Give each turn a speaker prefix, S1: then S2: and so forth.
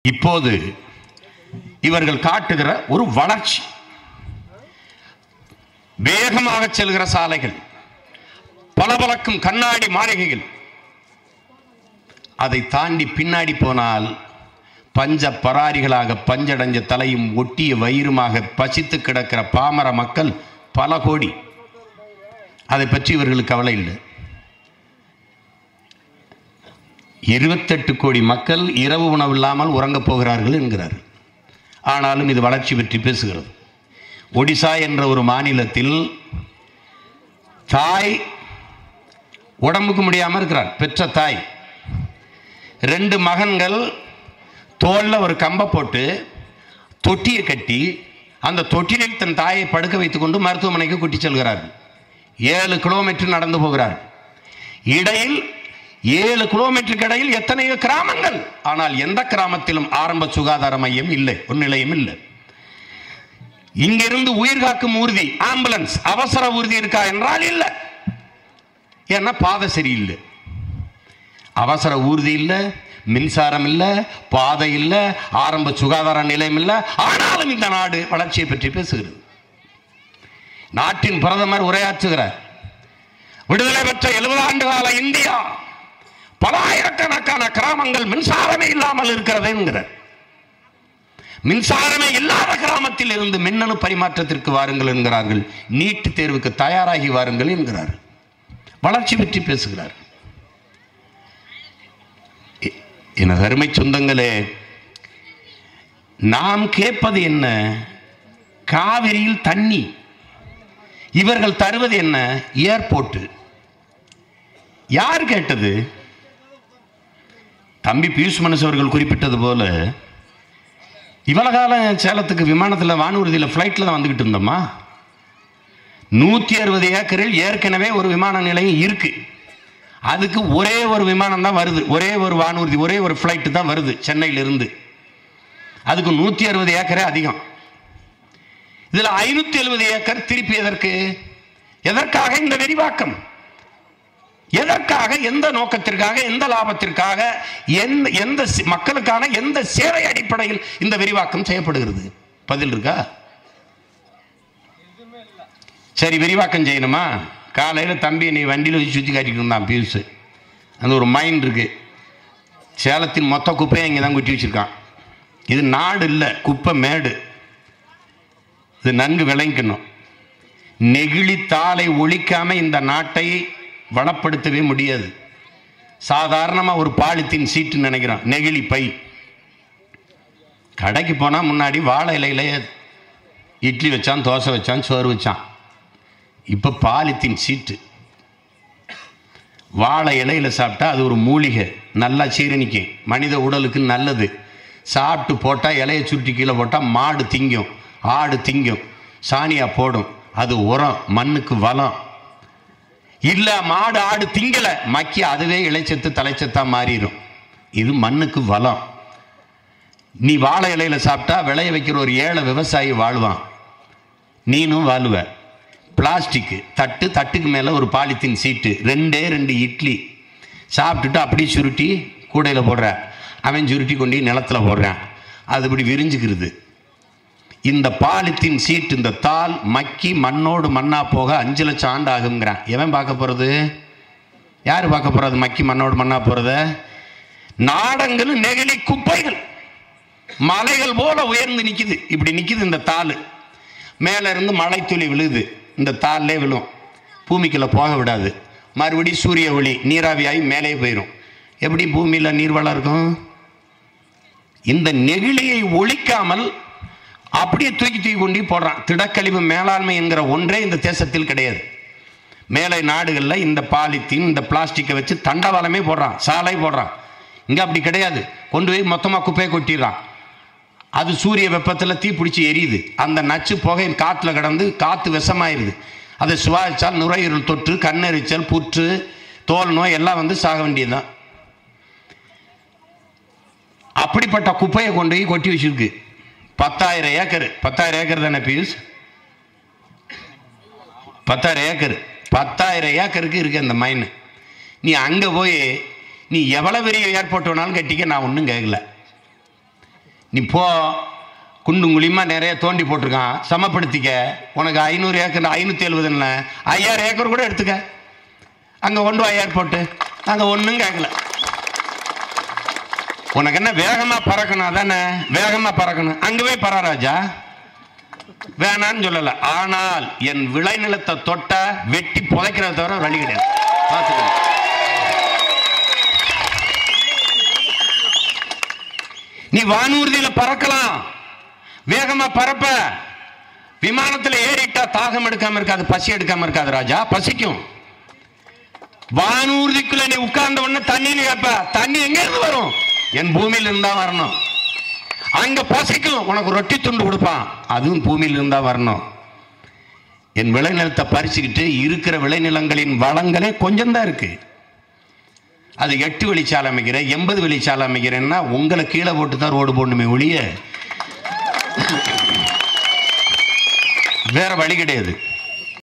S1: இப்போது இவர்கள் காட்டுகிற ஒரு வளர்ச்சி வேகமாக செல்கிற சாலைகள் பளபளக்கும் கண்ணாடி மாளிகைகள் அதை தாண்டி பின்னாடி போனால் பஞ்ச பராரிகளாக பஞ்சடைஞ்ச தலையும் ஒட்டிய வயிறுமாக பசித்து கிடக்கிற பாமர மக்கள் பல கோடி அதை பற்றி இவர்களுக்கு கவலை இல்லை இருபத்தெட்டு கோடி மக்கள் இரவு உணவு இல்லாமல் உறங்கப் போகிறார்கள் என்கிறார் ஆனாலும் இது வளர்ச்சி பற்றி பேசுகிறது ஒடிசா என்ற ஒரு மாநிலத்தில் தாய் உடம்புக்கு முடியாமல் இருக்கிறார் பெற்ற தாய் ரெண்டு மகன்கள் தோளில் ஒரு கம்பை போட்டு தொட்டியை கட்டி அந்த தொட்டிலில் தன் தாயை படுக்க வைத்துக்கொண்டு மருத்துவமனைக்கு கூட்டிச் செல்கிறார்கள் ஏழு கிலோமீட்டர் நடந்து போகிறார் இடையில் ஏழு கிலோமீட்டருக்கு இடையில் எத்தனையோ கிராமங்கள் ஆனால் எந்த கிராமத்திலும் ஆரம்ப சுகாதார மையம் இல்லை ஒரு நிலையம் இல்லை இங்கிருந்து உயிர் காக்கும் ஊர்தி ஆம்புலன்ஸ் அவசர ஊர்தி இருக்கா என்றால் இல்லை ஏன்னா பாதை சரியில்லை அவசர ஊர்தி இல்லை மின்சாரம் இல்லை பாதை இல்லை ஆரம்ப சுகாதார நிலையம் இல்லை ஆனாலும் இந்த நாடு வளர்ச்சியை பற்றி பேசுகிறது நாட்டின் பிரதமர் உரையாற்றுகிறார் விடுதலை பெற்ற எழுபது ஆண்டு கால இந்தியா பல ஆயிரக்கணக்கான கிராமங்கள் மின்சாரமே இல்லாமல் இருக்கிறது என்கிறார் மின்சாரமே இல்லாத கிராமத்தில் இருந்து மின்னணு பரிமாற்றத்திற்கு வாருங்கள் என்கிறார்கள் நீட் தேர்வுக்கு தயாராகி வாருங்கள் என்கிறார்கள் வளர்ச்சி பற்றி பேசுகிறார் எ- எனது அருமை சொந்தங்களே நாம் கேட்பது என்ன காவிரியில் தண்ணி இவர்கள் தருவது என்ன ஏர்போர்ட்டு யார் கேட்டது தம்பி பியூஷ் மனசு அவர்கள் குறிப்பிட்டது போல இவ்வளவு காலம் சேலத்துக்கு விமானத்தில் வானூர்தியில் ஃப்ளைட்டில் தான் வந்துக்கிட்டு இருந்தோமா நூற்றி அறுபது ஏக்கரில் ஏற்கனவே ஒரு விமான நிலையம் இருக்கு அதுக்கு ஒரே ஒரு விமானம் தான் வருது ஒரே ஒரு வானூர்தி ஒரே ஒரு ஃப்ளைட்டு தான் வருது சென்னையிலிருந்து அதுக்கு நூற்றி அறுபது ஏக்கரே அதிகம் இதில் ஐநூற்றி எழுபது ஏக்கர் திருப்பி எதற்கு எதற்காக இந்த விரிவாக்கம் எதற்காக எந்த நோக்கத்திற்காக எந்த லாபத்திற்காக எந்த எந்த சி- மக்களுக்கான எந்த சேவை அடிப்படையில் இந்த விரிவாக்கம் செய்யப்படுகிறது பதில் இருக்கா சரி விரிவாக்கம் செய்யணுமா காலையில் தம்பி நீ வண்டியில் வச்சு சுற்றி காட்டிட்டு இருந்தான் பியூஸு அந்த ஒரு மைண்ட் இருக்கு சேலத்தின் மொத்த குப்பையை இங்கே தான் குட்டி வச்சிருக்கான் இது நாடு இல்லை குப்பை மேடு இது நன்கு விளங்கிக்கணும் நெகிழி தாளை ஒழிக்காம இந்த நாட்டை வளப்படுத்தவே முடியாது சாதாரணமாக ஒரு பாலித்தீன் சீட்டு நினைக்கிறோம் நெகிழி பை கடைக்கு போனால் முன்னாடி வாழை இலையில இட்லி வச்சான் தோசை வச்சான் சோறு வச்சான் இப்போ பாலித்தீன் சீட்டு வாழை இலையில சாப்பிட்டா அது ஒரு மூலிகை நல்லா சீரணிக்கும் மனித உடலுக்கு நல்லது சாப்பிட்டு போட்டால் இலையை சுருட்டி கீழே போட்டால் மாடு திங்கும் ஆடு திங்கும் சாணியா போடும் அது உரம் மண்ணுக்கு வளம் இல்லை மாடு ஆடு திங்கலை மக்கி அதுவே இலைச்சத்து தலைச்சத்தா மாறிடும் இது மண்ணுக்கு வளம் நீ வாழை இலையில சாப்பிட்டா விளைய வைக்கிற ஒரு ஏழை விவசாயி வாழ்வான் நீனும் வாழுவ பிளாஸ்டிக்கு தட்டு தட்டுக்கு மேலே ஒரு பாலித்தீன் சீட்டு ரெண்டே ரெண்டு இட்லி சாப்பிட்டுட்டு அப்படியே சுருட்டி கூடையில் போடுற அவன் சுருட்டி கொண்டு நிலத்துல போடுறான் அது இப்படி விரிஞ்சுக்கிறது இந்த பாலித்தீன் சீட் இந்த தாள் மக்கி மண்ணோடு மண்ணா போக அஞ்சு லட்சம் ஆண்டு ஆகுங்கிறான் எவன் பார்க்க போகிறது யார் பார்க்க போகிறது மக்கி மண்ணோடு மண்ணா போகிறத நாடங்கள் நெகிழி குப்பைகள் மலைகள் போல உயர்ந்து நிக்குது இப்படி நிக்குது இந்த தாள் மேல இருந்து மழை துளி விழுது இந்த தாள்லே விழும் பூமிக்குள்ள போக விடாது மறுபடி சூரிய ஒளி நீராவியாகி மேலே போயிடும் எப்படி பூமியில் நீர்வளம் இருக்கும் இந்த நெகிழியை ஒழிக்காமல் அப்படியே தூக்கி தூக்கி கொண்டு போடுறான் திடக்கழிவு மேலாண்மை என்கிற ஒன்றே இந்த தேசத்தில் கிடையாது மேலை நாடுகளில் இந்த பாலித்தீன் இந்த பிளாஸ்டிக்கை வச்சு தண்டவாளமே போடுறான் சாலை போடுறான் இங்கே அப்படி கிடையாது கொண்டு போய் மொத்தமாக குப்பையை கொட்டிடுறான் அது சூரிய வெப்பத்தில் தீ பிடிச்சி எரியுது அந்த நச்சு புகை காற்றுல கடந்து காற்று விஷமாயிருது அதை சுவாசித்தால் நுரையீரல் தொற்று கண்ணெரிச்சல் புற்று தோல் நோய் எல்லாம் வந்து சாக வேண்டியதுதான் அப்படிப்பட்ட குப்பையை கொண்டு போய் கொட்டி வச்சிருக்கு பத்தாயிரம் ஏக்கர் பத்தாயிரம் ஏக்கர் தானே பியூஸ் பத்தாயிரம் ஏக்கர் பத்தாயிரம் ஏக்கருக்கு இருக்கு அந்த மைன் நீ அங்கே போய் நீ எவ்வளோ பெரிய ஏர்போர்ட் வேணாலும் கட்டிக்க நான் ஒன்றும் கேட்கல நீ போ குண்டும் குழியுமா நிறைய தோண்டி போட்டிருக்கான் சமப்படுத்திக்க உனக்கு ஐநூறு ஏக்கர் ஐநூற்றி எழுபதுன்னு ஐயாயிரம் ஏக்கர் கூட எடுத்துக்க அங்கே கொண்டு வா ஏர்போர்ட்டு நாங்கள் ஒன்றும் கேட்கல உனக்கு என்ன வேகமாக பறக்கணும் அதானே வேகமாக பறக்கணும் அங்கே போய் பறா ராஜா வேணான்னு சொல்லல ஆனால் என் விளைநிலத்தை தொட்ட வெட்டி புதைக்கிறத தவிர ஒரு வழி கிடையாது பார்த்துக்கணும் நீ வானூர்தியில பறக்கலாம் வேகமா பறப்ப விமானத்துல ஏறிட்டா தாகம் எடுக்காம இருக்காது பசி எடுக்காம இருக்காது ராஜா பசிக்கும் வானூர்திக்குள்ள நீ உட்கார்ந்த உடனே தண்ணின்னு கேட்ப தண்ணி எங்க இருந்து வரும் என் பூமியில இருந்தா வரணும் அங்க பசிக்கும் உனக்கு ரொட்டி துண்டு கொடுப்பான் அதுவும் பூமியில இருந்தா வரணும் என் விளைநிலத்தை பறிச்சுக்கிட்டு இருக்கிற விளைநிலங்களின் வளங்களே கொஞ்சம் தான் இருக்கு அது எட்டு வழிச்சாலை அமைக்கிறேன் எண்பது வழிச்சாலை அமைக்கிறேன்னா உங்களை கீழே போட்டு தான் ரோடு போடணுமே ஒழிய வேற வழி கிடையாது